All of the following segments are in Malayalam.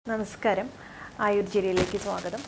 നമസ്കാരം ആയുർജിരിയിലേക്ക് സ്വാഗതം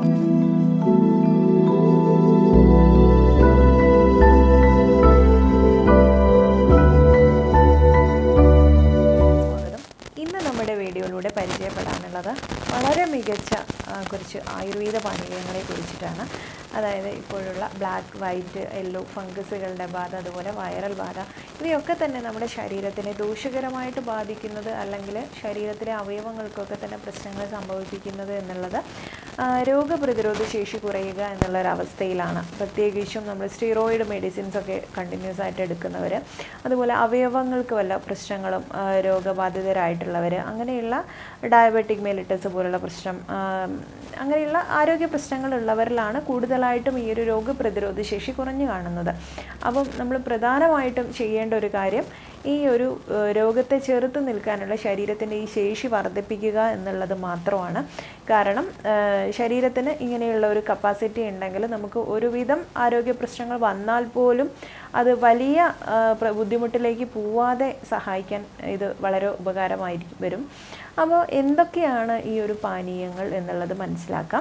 സ്വാഗതം ഇന്ന് നമ്മുടെ വീഡിയോയിലൂടെ പരിചയപ്പെടാനുള്ളത് വളരെ മികച്ച ആ, കുറച്ച് ആയുർവേദ പാനീയങ്ങളെ കുറിച്ചിട്ടാണ് അതായത് ഇപ്പോഴുള്ള ബ്ലാക്ക് വൈറ്റ് യെല്ലോ ഫംഗസുകളുടെ ബാധ അതുപോലെ വൈറൽ ബാധ ഇവയൊക്കെ തന്നെ നമ്മുടെ ശരീരത്തിനെ ദൂഷ്യകരമായിട്ട് ബാധിക്കുന്നത് അല്ലെങ്കിൽ ശരീരത്തിലെ അവയവങ്ങൾക്കൊക്കെ തന്നെ പ്രശ്നങ്ങൾ സംഭവിപ്പിക്കുന്നത് എന്നുള്ളത് ആ, രോഗപ്രതിരോധ ശേഷി കുറയുക എന്നുള്ളൊരവസ്ഥയിലാണ് പ്രത്യേകിച്ചും നമ്മൾ സ്റ്റിറോയിഡ് മെഡിസിൻസ് ഒക്കെ കണ്ടിന്യൂസ് ആയിട്ട് എടുക്കുന്നവർ അതുപോലെ അവയവങ്ങൾക്ക് വല്ല പ്രശ്നങ്ങളും ആ, രോഗബാധിതരായിട്ടുള്ളവർ അങ്ങനെയുള്ള ഡയബറ്റിക് മെലിറ്റസ് പോലുള്ള പ്രശ്നം ആ, അങ്ങനെയുള്ള ആരോഗ്യ പ്രശ്നങ്ങളുള്ളവരിലാണ് കൂടുതലായിട്ടും ഈ ഒരു രോഗപ്രതിരോധ ശേഷി കുറഞ്ഞു കാണുന്നത് അപ്പം നമ്മൾ പ്രധാനമായിട്ടും ചെയ്യേണ്ട ഒരു കാര്യം ഈ ഒരു ഏഹ്, രോഗത്തെ ചെറുത്ത് നിൽക്കാനുള്ള ശരീരത്തിൻ്റെ ഈ ശേഷി വർദ്ധിപ്പിക്കുക എന്നുള്ളത് മാത്രമാണ് കാരണം ഏഹ്, ശരീരത്തിന് ഇങ്ങനെയുള്ള ഒരു കപ്പാസിറ്റി ഉണ്ടെങ്കിൽ നമുക്ക് ഒരുവിധം ആരോഗ്യ പ്രശ്നങ്ങൾ വന്നാൽ പോലും അത് വലിയ ആ, പ്ര- ബുദ്ധിമുട്ടിലേക്ക് പോവാതെ സഹായിക്കാൻ ഇത് വളരെ ഉപകാരമായി വരും അപ്പോൾ എന്തൊക്കെയാണ് ഈ ഒരു പാനീയങ്ങൾ എന്നുള്ളത് മനസ്സിലാക്കാം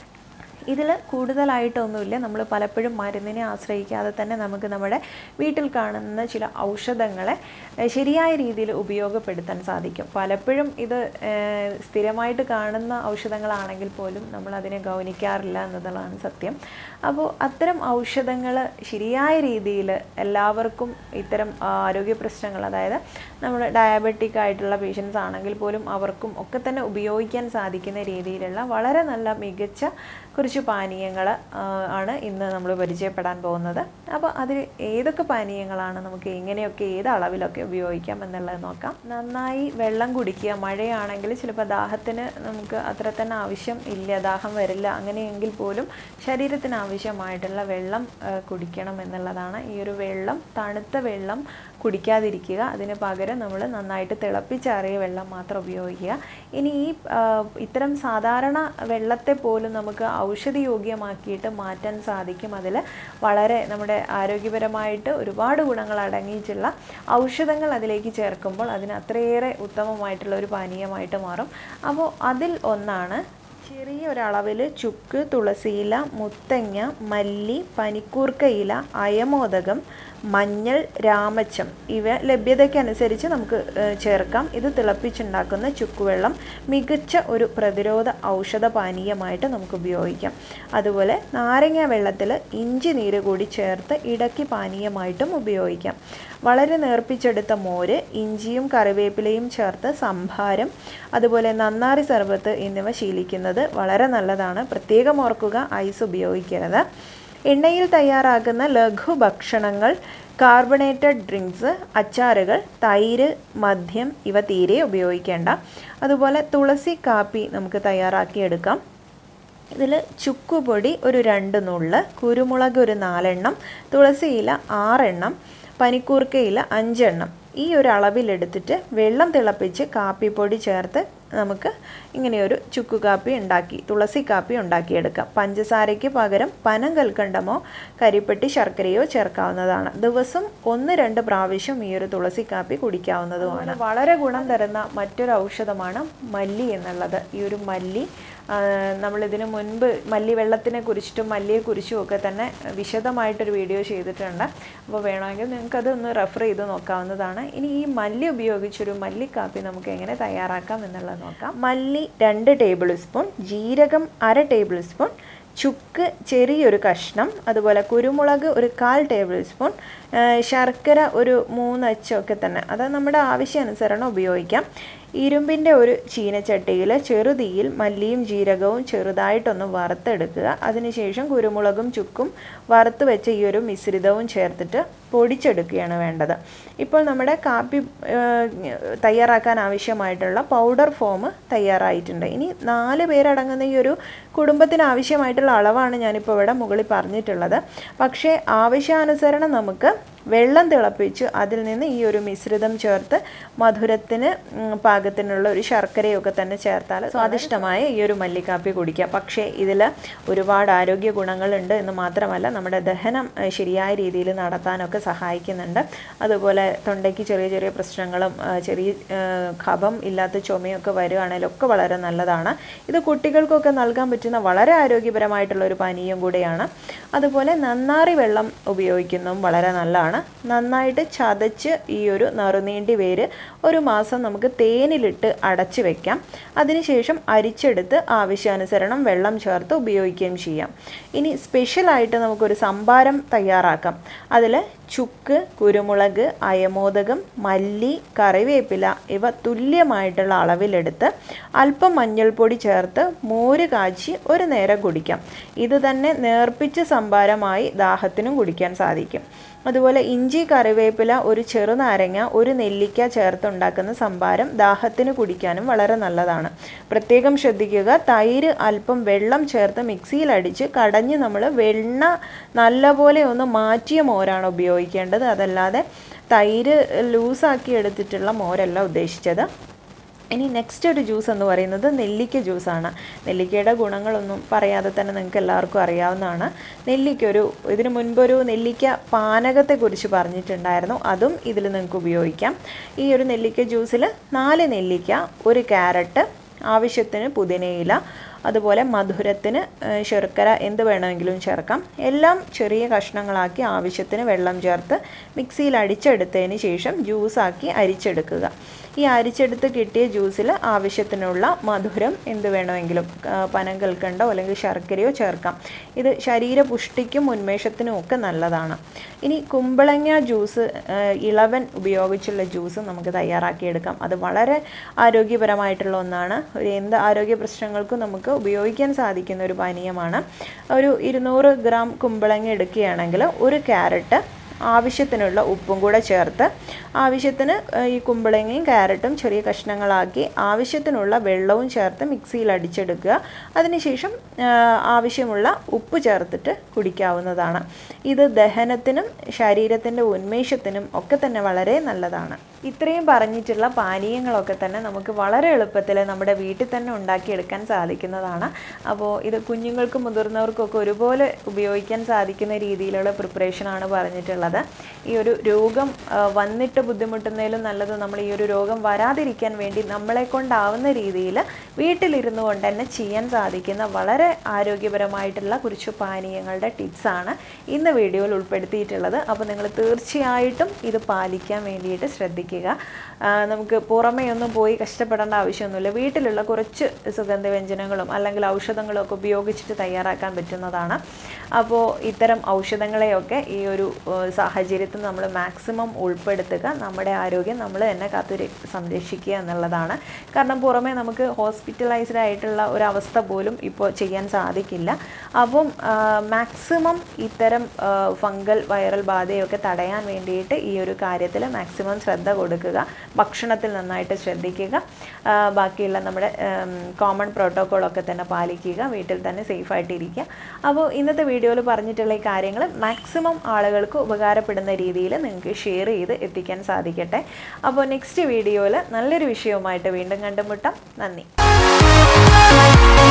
ഇതിൽ കൂടുതലായിട്ടൊന്നുമില്ല നമ്മൾ പലപ്പോഴും മരുന്നിനെ ആശ്രയിക്കാതെ തന്നെ നമുക്ക് നമ്മുടെ വീട്ടിൽ കാണുന്ന ചില ഔഷധങ്ങളെ ഏഹ്, ശരിയായ രീതിയിൽ ഉപയോഗപ്പെടുത്താൻ സാധിക്കും പലപ്പോഴും ഇത് ഏഹ്, സ്ഥിരമായിട്ട് കാണുന്ന ഔഷധങ്ങളാണെങ്കിൽ പോലും നമ്മൾ അതിനെ ഗൗനിക്കാറില്ല എന്നതാണ് സത്യം അപ്പോൾ അത്തരം ഔഷധങ്ങൾ ശരിയായ രീതിയിൽ എല്ലാവർക്കും ഇത്തരം ആ, ആരോഗ്യ പ്രശ്നങ്ങൾ അതായത് നമ്മൾ ഡയബറ്റിക് ആയിട്ടുള്ള പേഷ്യൻസ് ആണെങ്കിൽ പോലും അവർക്കും ഒക്കെ തന്നെ ഉപയോഗിക്കാൻ സാധിക്കുന്ന രീതിയിലുള്ള വളരെ നല്ല മികച്ച കുറച്ച് പാനീയങ്ങൾ ആണ് ഇന്ന് നമ്മൾ പരിചയപ്പെടാൻ പോകുന്നത് അപ്പോൾ അതിൽ ഏതൊക്കെ പാനീയങ്ങളാണ് നമുക്ക് എങ്ങനെയൊക്കെ ഏത് അളവിലൊക്കെ ഉപയോഗിക്കാം എന്നുള്ളത് നോക്കാം നന്നായി വെള്ളം കുടിക്കുക മഴയാണെങ്കിൽ ചിലപ്പോൾ ദാഹത്തിന് നമുക്ക് അത്ര തന്നെ ആവശ്യം ഇല്ല ദാഹം വരില്ല അങ്ങനെയെങ്കിൽ പോലും ശരീരത്തിന് ആവശ്യമായിട്ടുള്ള വെള്ളം ആ, കുടിക്കണം എന്നുള്ളതാണ് ഈ ഒരു വെള്ളം തണുത്ത വെള്ളം കുടിക്കാതിരിക്കുക അതിന് പകരം നമ്മൾ നന്നായിട്ട് തിളപ്പിച്ചാറിയ വെള്ളം മാത്രം ഉപയോഗിക്കുക ഇനി ഈ ആ, ഇത്തരം സാധാരണ വെള്ളത്തെ പോലും നമുക്ക് ഔഷധയോഗ്യമാക്കിയിട്ട് മാറ്റാൻ സാധിക്കും അതിൽ വളരെ നമ്മുടെ ആരോഗ്യപരമായിട്ട് ഒരുപാട് ഗുണങ്ങൾ അടങ്ങിയിട്ടുള്ള ഔഷധങ്ങൾ അതിലേക്ക് ചേർക്കുമ്പോൾ അതിന് അത്രയേറെ ഉത്തമമായിട്ടുള്ള ഒരു പാനീയമായിട്ട് മാറും അപ്പോൾ അതിൽ ഒന്നാണ് ചെറിയ ഒരളവിൽ ചുക്ക് തുളസിയില മുത്തങ്ങ മല്ലി പനിക്കൂർക്ക ഇല അയമോദകം മഞ്ഞൾ രാമച്ചം ഇവ ലഭ്യതയ്ക്കനുസരിച്ച് നമുക്ക് ഏഹ്, ചേർക്കാം ഇത് തിളപ്പിച്ചുണ്ടാക്കുന്ന ചുക്കുവെള്ളം മികച്ച ഒരു പ്രതിരോധ ഔഷധ പാനീയമായിട്ട് നമുക്ക് ഉപയോഗിക്കാം അതുപോലെ നാരങ്ങ വെള്ളത്തിൽ ഇഞ്ചി നീര് കൂടി ചേർത്ത് ഇടയ്ക്ക് പാനീയമായിട്ടും ഉപയോഗിക്കാം വളരെ നേർപ്പിച്ചെടുത്ത മോര് ഇഞ്ചിയും കറിവേപ്പിലയും ചേർത്ത് സംഭാരം അതുപോലെ നന്നാറി സർബത്ത് എന്നിവ ശീലിക്കുന്നത് വളരെ നല്ലതാണ് പ്രത്യേകം ഓർക്കുക ഐസ് ഉപയോഗിക്കരുത് എണ്ണയിൽ തയ്യാറാക്കുന്ന ലഘു ഭക്ഷണങ്ങൾ കാർബണേറ്റഡ് ഡ്രിങ്ക്സ് അച്ചാറുകൾ തൈര് മദ്യം ഇവ തീരെ ഉപയോഗിക്കേണ്ട അതുപോലെ തുളസി കാപ്പി നമുക്ക് തയ്യാറാക്കിയെടുക്കാം ഇതിൽ ചുക്കുപൊടി ഒരു രണ്ട് നുള്ള് കുരുമുളക് ഒരു നാലെണ്ണം തുളസിയില ആറെണ്ണം പനിക്കൂർക്കയില അഞ്ചെണ്ണം ഈ ഒരു അളവിലെടുത്തിട്ട് വെള്ളം തിളപ്പിച്ച് കാപ്പിപ്പൊടി ചേർത്ത് നമുക്ക് ഇങ്ങനെയൊരു ചുക്ക് കാപ്പി ഉണ്ടാക്കി തുളസി കാപ്പി ഉണ്ടാക്കിയെടുക്കാം പഞ്ചസാരയ്ക്ക് പകരം പനം കൽക്കണ്ടമോ കരിപ്പെട്ടി ശർക്കരയോ ചേർക്കാവുന്നതാണ് ദിവസം ഒന്ന് രണ്ട് പ്രാവശ്യം ഈ ഒരു തുളസി കാപ്പി കുടിക്കാവുന്നതുമാണ് വളരെ ഗുണം തരുന്ന മറ്റൊരു ഔഷധമാണ് മല്ലി എന്നുള്ളത് ഈ ഒരു മല്ലി ആ, നമ്മളിതിനു മുൻപ് മല്ലി വെള്ളത്തിനെ കുറിച്ചിട്ടും മല്ലിയെ കുറിച്ചും ഒക്കെ തന്നെ വിശദമായിട്ടൊരു വീഡിയോ ചെയ്തിട്ടുണ്ട് അപ്പോൾ വേണമെങ്കിൽ നിങ്ങൾക്കത് ഒന്ന് റെഫർ ചെയ്ത് നോക്കാവുന്നതാണ് ഇനി ഈ മല്ലി ഉപയോഗിച്ചൊരു മല്ലിക്കാപ്പി നമുക്ക് എങ്ങനെ തയ്യാറാക്കാം എന്നുള്ളത് നോക്കാം മല്ലി രണ്ട് ടേബിൾ സ്പൂൺ ജീരകം അര ടേബിൾ സ്പൂൺ ചുക്ക് ചെറിയൊരു കഷ്ണം അതുപോലെ കുരുമുളക് ഒരു കാൽ ടേബിൾ സ്പൂൺ ആ, ശർക്കര ഒരു മൂന്നച്ചൊക്കെ തന്നെ അത് നമ്മുടെ ആവശ്യാനുസരണം ഉപയോഗിക്കാം ഇരുമ്പിൻ്റെ ഒരു ചീനച്ചട്ടിയിൽ ചെറുതീയിൽ മല്ലിയും ജീരകവും ചെറുതായിട്ടൊന്ന് വറുത്തെടുക്കുക അതിനുശേഷം കുരുമുളകും ചുക്കും വറുത്ത് വെച്ച ഈ ഒരു മിശ്രിതവും ചേർത്തിട്ട് പൊടിച്ചെടുക്കുകയാണ് വേണ്ടത് ഇപ്പോൾ നമ്മുടെ കാപ്പി ആ, തയ്യാറാക്കാൻ ആവശ്യമായിട്ടുള്ള പൗഡർ ഫോം തയ്യാറായിട്ടുണ്ട് ഇനി നാല് പേരടങ്ങുന്ന ഈ ഒരു കുടുംബത്തിന് ആവശ്യമായിട്ടുള്ള അളവാണ് ഞാനിപ്പോൾ ഇവിടെ മുകളിൽ പറഞ്ഞിട്ടുള്ളത് പക്ഷേ ആവശ്യാനുസരണം നമുക്ക് വെള്ളം തിളപ്പിച്ച് അതിൽ നിന്ന് ഈ ഒരു മിശ്രിതം ചേർത്ത് മധുരത്തിന് ഉം, പാകത്തിനുള്ള ഒരു ശർക്കരയൊക്കെ തന്നെ ചേർത്താൽ സ്വാദിഷ്ടമായ ഈ ഒരു മല്ലിക്കാപ്പി കുടിക്കാം പക്ഷേ ഇതിൽ ഒരുപാട് ആരോഗ്യ ഗുണങ്ങളുണ്ട് എന്ന് മാത്രമല്ല നമ്മുടെ ദഹനം ഏഹ്, ശരിയായ രീതിയിൽ നടത്താനൊക്കെ നമുക്ക് സഹായിക്കുന്നുണ്ട് അതുപോലെ തൊണ്ടയ്ക്ക് ചെറിയ ചെറിയ പ്രശ്നങ്ങളും ആ, ചെറിയ ആ, കഫം ഇല്ലാത്ത ചുമയൊക്കെ വരികയാണെങ്കിലും ഒക്കെ വളരെ നല്ലതാണ് ഇത് കുട്ടികൾക്കൊക്കെ നൽകാൻ പറ്റുന്ന വളരെ ആരോഗ്യപരമായിട്ടുള്ള ഒരു പാനീയം കൂടിയാണ് അതുപോലെ നന്നാറി വെള്ളം ഉപയോഗിക്കുന്നതും വളരെ നല്ലതാണ് നന്നായിട്ട് ചതച്ച് ഈ ഒരു നറുനീണ്ടി വേര് ഒരു മാസം നമുക്ക് തേനിലിട്ട് അടച്ചു വെക്കാം അതിനുശേഷം അരിച്ചെടുത്ത് ആവശ്യാനുസരണം വെള്ളം ചേർത്ത് ഉപയോഗിക്കുകയും ചെയ്യാം ഇനി സ്പെഷ്യലായിട്ട് നമുക്കൊരു സംഭാരം തയ്യാറാക്കാം അതിൽ ചുക്ക് കുരുമുളക് അയമോദകം മല്ലി കറിവേപ്പില ഇവ തുല്യമായിട്ടുള്ള അളവിലെടുത്ത് അല്പം മഞ്ഞൾപ്പൊടി ചേർത്ത് മോര് കാച്ചി ഒരു നേരം കുടിക്കാം ഇത് തന്നെ നേർപ്പിച്ച സംഭാരമായി ദാഹത്തിനും കുടിക്കാൻ സാധിക്കും അതുപോലെ ഇഞ്ചി കറിവേപ്പില ഒരു ചെറുനാരങ്ങ ഒരു നെല്ലിക്ക ചേർത്തുണ്ടാക്കുന്ന സംഭാരം ദാഹത്തിന് കുടിക്കാനും വളരെ നല്ലതാണ് പ്രത്യേകം ശ്രദ്ധിക്കുക തൈര് അല്പം വെള്ളം ചേർത്ത് മിക്സിയിൽ അടിച്ച് കടഞ്ഞ് നമ്മൾ വെണ്ണ നല്ലപോലെ ഒന്ന് മാറ്റിയ മോരാണ് ഉപയോഗിക്കേണ്ടത് അതല്ലാതെ തൈര് ലൂസാക്കി എടുത്തിട്ടുള്ള മോരല്ല ഉദ്ദേശിച്ചത് ഇനി നെക്സ്റ്റ് ഒരു ജ്യൂസ് എന്ന് പറയുന്നത് നെല്ലിക്ക ജ്യൂസാണ് നെല്ലിക്കയുടെ ഗുണങ്ങളൊന്നും പറയാതെ തന്നെ നിങ്ങൾക്ക് എല്ലാവർക്കും അറിയാവുന്നതാണ് നെല്ലിക്ക ഒരു ഇതിനു മുൻപൊരു നെല്ലിക്ക പാനകത്തെക്കുറിച്ച് പറഞ്ഞിട്ടുണ്ടായിരുന്നു അതും ഇതിൽ നിങ്ങൾക്ക് ഉപയോഗിക്കാം ഈ ഒരു നെല്ലിക്ക ജ്യൂസിൽ നാല് നെല്ലിക്ക ഒരു ക്യാരറ്റ് ആവശ്യത്തിന് പുതിനയില അതുപോലെ മധുരത്തിന് ഏഹ്, ശർക്കര എന്ത് വേണമെങ്കിലും ചേർക്കാം എല്ലാം ചെറിയ കഷ്ണങ്ങളാക്കി ആവശ്യത്തിന് വെള്ളം ചേർത്ത് മിക്സിയിൽ അടിച്ചെടുത്തതിന് ശേഷം ജ്യൂസാക്കി അരിച്ചെടുക്കുക ഈ അരിച്ചെടുത്ത് കിട്ടിയ ജ്യൂസിൽ ആവശ്യത്തിനുള്ള മധുരം എന്ത് വേണമെങ്കിലും ആ, പനം കൽക്കണ്ടോ അല്ലെങ്കിൽ ശർക്കരയോ ചേർക്കാം ഇത് ശരീര പുഷ്ടിക്കും ഉന്മേഷത്തിനും ഒക്കെ നല്ലതാണ് ഇനി കുമ്പളങ്ങ ജ്യൂസ് ആ, ഇളവൻ ഉപയോഗിച്ചുള്ള ജ്യൂസ് നമുക്ക് തയ്യാറാക്കിയെടുക്കാം അത് വളരെ ആരോഗ്യപരമായിട്ടുള്ള ഒന്നാണ് ഒരു എന്ത് ആരോഗ്യ പ്രശ്നങ്ങൾക്കും നമുക്ക് ഉപയോഗിക്കാൻ സാധിക്കുന്ന ഒരു പാനീയമാണ് ഒരു ഇരുന്നൂറ് ഗ്രാം കുമ്പളങ്ങ എടുക്കുകയാണെങ്കിൽ ഒരു ക്യാരറ്റ് ആവശ്യത്തിനുള്ള ഉപ്പും കൂടെ ചേർത്ത് ആവശ്യത്തിന് ഏഹ്, ഈ കുമ്പളങ്ങയും ക്യാരറ്റും ചെറിയ കഷ്ണങ്ങളാക്കി ആവശ്യത്തിനുള്ള വെള്ളവും ചേർത്ത് മിക്സിയിൽ അടിച്ചെടുക്കുക അതിനുശേഷം ആഹ്, ആവശ്യമുള്ള ഉപ്പ് ചേർത്തിട്ട് കുടിക്കാവുന്നതാണ് ഇത് ദഹനത്തിനും ശരീരത്തിൻ്റെ ഉന്മേഷത്തിനും ഒക്കെ തന്നെ വളരെ നല്ലതാണ് ഇത്രയും പറഞ്ഞിട്ടുള്ള പാനീയങ്ങളൊക്കെ തന്നെ നമുക്ക് വളരെ എളുപ്പത്തിൽ നമ്മുടെ വീട്ടിൽ തന്നെ ഉണ്ടാക്കിയെടുക്കാൻ സാധിക്കുന്നതാണ് അപ്പോൾ ഇത് കുഞ്ഞുങ്ങൾക്കും മുതിർന്നവർക്കൊക്കെ ഒരുപോലെ ഉപയോഗിക്കാൻ സാധിക്കുന്ന രീതിയിലുള്ള പ്രിപ്പറേഷനാണ് പറഞ്ഞിട്ടുള്ളത് ഈ ഒരു രോഗം ആ, വന്നിട്ട് ബുദ്ധിമുട്ടുന്നതിലും നല്ലത് നമ്മൾ ഈ ഒരു രോഗം വരാതിരിക്കാൻ വേണ്ടി നമ്മളെ കൊണ്ടാവുന്ന രീതിയിൽ വീട്ടിലിരുന്നു കൊണ്ട് തന്നെ ചെയ്യാൻ സാധിക്കുന്ന വളരെ ആരോഗ്യപരമായിട്ടുള്ള കുറച്ച് പാനീയങ്ങളുടെ ടിപ്സാണ് ഇന്ന് വീഡിയോയിൽ ഉൾപ്പെടുത്തിയിട്ടുള്ളത് അപ്പോൾ നിങ്ങൾ തീർച്ചയായിട്ടും ഇത് പാലിക്കാൻ വേണ്ടിയിട്ട് ശ്രദ്ധിക്കുക ആ, നമുക്ക് പുറമേ ഒന്നും പോയി കഷ്ടപ്പെടേണ്ട ആവശ്യമൊന്നുമില്ല വീട്ടിലുള്ള കുറച്ച് സുഗന്ധവ്യഞ്ജനങ്ങളും അല്ലെങ്കിൽ ഔഷധങ്ങളും ഒക്കെ ഉപയോഗിച്ചിട്ട് തയ്യാറാക്കാൻ പറ്റുന്നതാണ് അപ്പോൾ ഇത്തരം ഔഷധങ്ങളെയൊക്കെ ഈ ഒരു ഏഹ്, സാഹചര്യത്തിൽ നമ്മൾ മാക്സിമം ഉൾപ്പെടുത്തുക നമ്മുടെ ആരോഗ്യം നമ്മൾ തന്നെ കാത്തു ര- സംരക്ഷിക്കുക എന്നുള്ളതാണ് കാരണം പുറമേ നമുക്ക് ഹോസ്പിറ്റലൈസ്ഡ് ആയിട്ടുള്ള ഒരു അവസ്ഥ പോലും ഇപ്പോൾ ചെയ്യാൻ സാധിക്കില്ല അപ്പം മാക്സിമം ഇത്തരം ഫംഗൽ വൈറൽ ബാധയൊക്കെ തടയാൻ വേണ്ടിയിട്ട് ഈ ഒരു കാര്യത്തിൽ മാക്സിമം ശ്രദ്ധ കൊടുക്കുക ഭക്ഷണത്തിൽ നന്നായിട്ട് ശ്രദ്ധിക്കുക ആ, ബാക്കിയുള്ള നമ്മുടെ കോമൺ പ്രോട്ടോക്കോളൊക്കെ തന്നെ പാലിക്കുക വീട്ടിൽ തന്നെ സേഫായിട്ടിരിക്കുക അപ്പോൾ ഇന്നത്തെ വീഡിയോയിൽ പറഞ്ഞിട്ടുള്ള ഈ കാര്യങ്ങൾ മാക്സിമം ആളുകൾക്ക് ഉപകാരപ്പെടുന്ന രീതിയിൽ നിങ്ങൾക്ക് ഷെയർ ചെയ്ത് എത്തിക്കാൻ സാധിക്കട്ടെ അപ്പോൾ നെക്സ്റ്റ് വീഡിയോയിൽ നല്ലൊരു വിഷയവുമായിട്ട് വീണ്ടും കണ്ടുമുട്ടാം നന്ദി